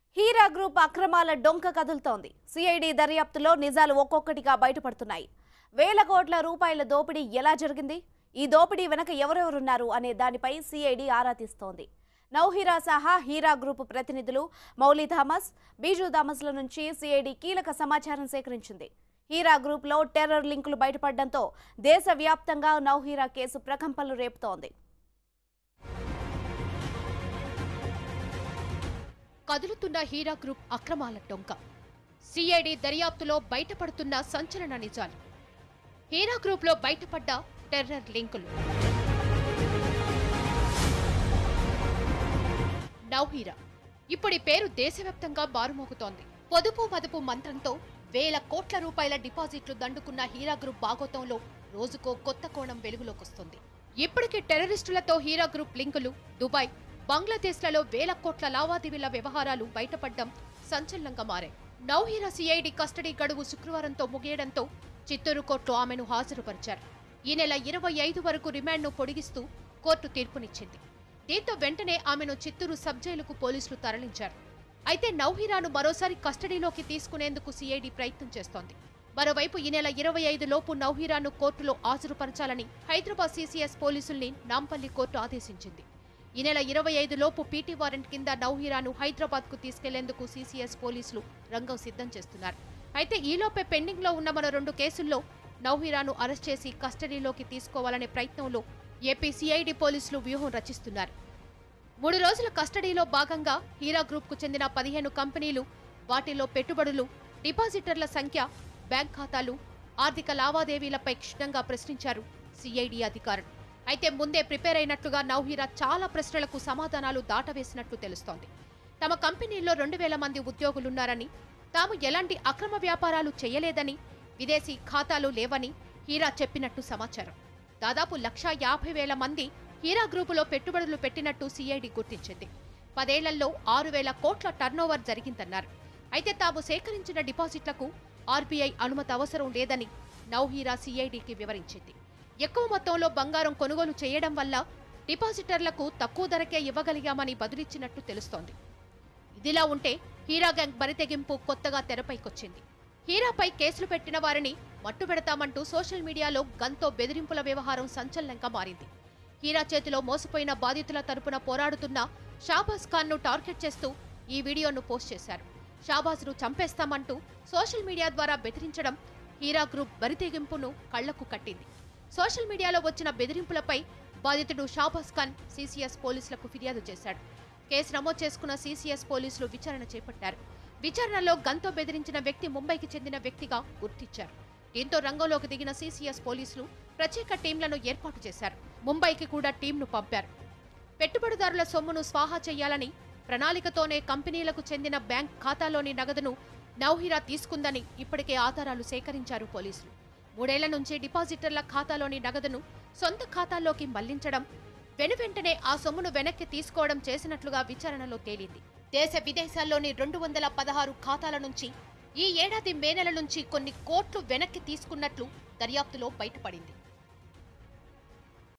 Heera group అక్రమాల డొంక కదులుతోంది సిఐడి దర్యాప్తులో నిజాలు ఒక్కొక్కటిగా బయటపడుతున్నాయి వేల కోట్ల రూపాయల దోపిడీ ఎలా జరిగింది ఈ దోపిడీ వెనక ఎవరెవరున్నారు అనే దానిపై సిఐడి ఆరా తీస్తోంది నౌహీరా సహా హీరా గ్రూప్ ప్రతినిధులు మౌలి థామస్ బీజు థామస్ల నుంచి సిఐడి కీలక సమాచారం సేకరించింది హీరా గ్రూప్లో టెర్రర్ లింకులు బయటపడడంతో దేశవ్యాప్తంగా నౌహీరా కేసు ప్రకంపనలు రేపుతోంది కదులుతున్న హీరా గ్రూప్ అక్రమాల డొంక సిఐడి దర్యాప్తులో బయటపడుతున్న సంచలన నిజాలు హీరా గ్రూప్లో బయటపడ్డ టెర్రర్ లింకులు నౌహీరా ఇప్పుడు ఈ పేరు దేశవ్యాప్తంగా మారుమోగుతోంది పొదుపు మదుపు మంత్రంతో వేల కోట్ల రూపాయల డిపాజిట్లు దండుకున్న హీరా గ్రూప్ భాగోతంలో రోజుకో కొత్త కోణం వెలుగులోకొస్తుంది ఇప్పటికే టెర్రరిస్టులతో హీరా గ్రూప్ లింకులు దుబాయ్ బంగ్లాదేశ్లలో వేల కోట్ల లావాదేవీల వ్యవహారాలు బయటపడ్డం సంచలనంగా మారాయి నౌహీరా సిఐడి కస్టడీ గడువు శుక్రవారంతో ముగియడంతో చిత్తూరు కోర్టు ఆమెను హాజరుపరిచారు ఈ నెల ఇరవై ఐదు వరకు రిమాండ్ను పొడిగిస్తూ కోర్టు తీర్పునిచ్చింది దీంతో వెంటనే ఆమెను చిత్తూరు సబ్ జైలుకు పోలీసులు తరలించారు అయితే నౌహీరాను మరోసారి కస్టడీలోకి తీసుకునేందుకు సిఐడి ప్రయత్నం చేస్తోంది మరోవైపు ఈ నెల ఇరవై ఐదు లోపు నౌహీరాను కోర్టులో హాజరుపరచాలని హైదరాబాద్ సీసీఎస్ పోలీసుల్ని నాంపల్లి కోర్టు ఆదేశించింది ఈ నెల ఇరవై ఐదు లోపు పీటీ వారెంట్ కింద నౌహీరాను హైదరాబాద్ కు తీసుకెళ్లేందుకు సీసీఎస్ పోలీసులు రంగం సిద్ధం చేస్తున్నారు అయితే ఈలోపే పెండింగ్ లో ఉన్న మరో రెండు కేసుల్లో నౌహీరాను అరెస్ట్ చేసి కస్టడీలోకి తీసుకోవాలనే ప్రయత్నంలో ఏపీ సిఐడి పోలీసులు వ్యూహం రచిస్తున్నారు మూడు రోజుల కస్టడీలో భాగంగా హీరా గ్రూప్ కు చెందిన పదిహేను కంపెనీలు వాటిలో పెట్టుబడులు డిపాజిటర్ల సంఖ్య బ్యాంక్ ఖాతాలు ఆర్థిక లావాదేవీలపై క్షుణ్ణంగా ప్రశ్నించారు సిఐడి అధికారులు అయితే ముందే ప్రిపేర్ అయినట్లుగా నౌహీరా చాలా ప్రశ్నలకు సమాధానాలు దాటవేసినట్లు తెలుస్తోంది తమ కంపెనీల్లో రెండు వేల మంది ఉద్యోగులున్నారని తాము ఎలాంటి అక్రమ వ్యాపారాలు చేయలేదని విదేశీ ఖాతాలు లేవని హీరా చెప్పినట్టు సమాచారం దాదాపు లక్షా యాభై వేల మంది హీరా గ్రూపులో పెట్టుబడులు పెట్టినట్టు సిఐడి గుర్తించింది పదేళ్లలో ఆరు వేల కోట్ల టర్నోవర్ జరిగిందన్నారు అయితే తాము సేకరించిన డిపాజిట్లకు ఆర్బీఐ అనుమతి అవసరం లేదని నౌహీరా సిఐడికి వివరించింది ఎక్కువ మొత్తంలో బంగారం కొనుగోలు చేయడం వల్ల డిపాజిటర్లకు తక్కువ ధరకే ఇవ్వగలిగామని బదులిచ్చినట్టు తెలుస్తోంది ఇదిలా ఉంటే హీరా గ్యాంగ్ బరితెగింపు కొత్తగా తెరపైకొచ్చింది హీరాపై కేసులు పెట్టిన వారిని మట్టుబెడతామంటూ సోషల్ మీడియాలో గన్తో బెదిరింపుల వ్యవహారం సంచలనంగా మారింది హీరా చేతిలో మోసపోయిన బాధితుల తరపున పోరాడుతున్న షాబాజ్ ఖాన్ ను టార్గెట్ చేస్తూ ఈ వీడియోను పోస్ట్ చేశారు షాబాజ్ ను చంపేస్తామంటూ సోషల్ మీడియా ద్వారా బెదిరించడం హీరా గ్రూప్ బరితెగింపును కళ్లకు కట్టింది సోషల్ మీడియాలో వచ్చిన బెదిరింపులపై బాధితుడు షాబాజ్ ఖాన్ సీసీఎస్ పోలీసులకు ఫిర్యాదు చేశాడు కేసు నమోదు చేసుకున్న సీసీఎస్ పోలీసులు విచారణ చేపట్టారు విచారణలో గన్తో బెదిరించిన వ్యక్తి ముంబైకి చెందిన వ్యక్తిగా గుర్తించారు దీంతో రంగంలోకి దిగిన సీసీఎస్ పోలీసులు ప్రత్యేక టీంలను ఏర్పాటు చేశారు ముంబైకి కూడా టీంను పంపారు పెట్టుబడిదారుల సొమ్మును స్వాహా చేయాలని ప్రణాళికతోనే కంపెనీలకు చెందిన బ్యాంక్ ఖాతాలోని నగదును నౌహీరా తీసుకుందని ఇప్పటికే ఆధారాలు సేకరించారు పోలీసులు మూడేళ్ల నుంచి డిపాజిటర్ల ఖాతాలోని నగదును సొంత ఖాతాల్లోకి మళ్లించడం వెనువెంటనే ఆ సొమ్మును వెనక్కి తీసుకోవడం చేసినట్లుగా విచారణలో తేలింది దేశ విదేశాల్లోని రెండు వందల పదహారు ఖాతాల నుంచి ఈ ఏడాది మే నెల నుంచి కొన్ని కోట్లు వెనక్కి తీసుకున్నట్లు దర్యాప్తులో బయటపడింది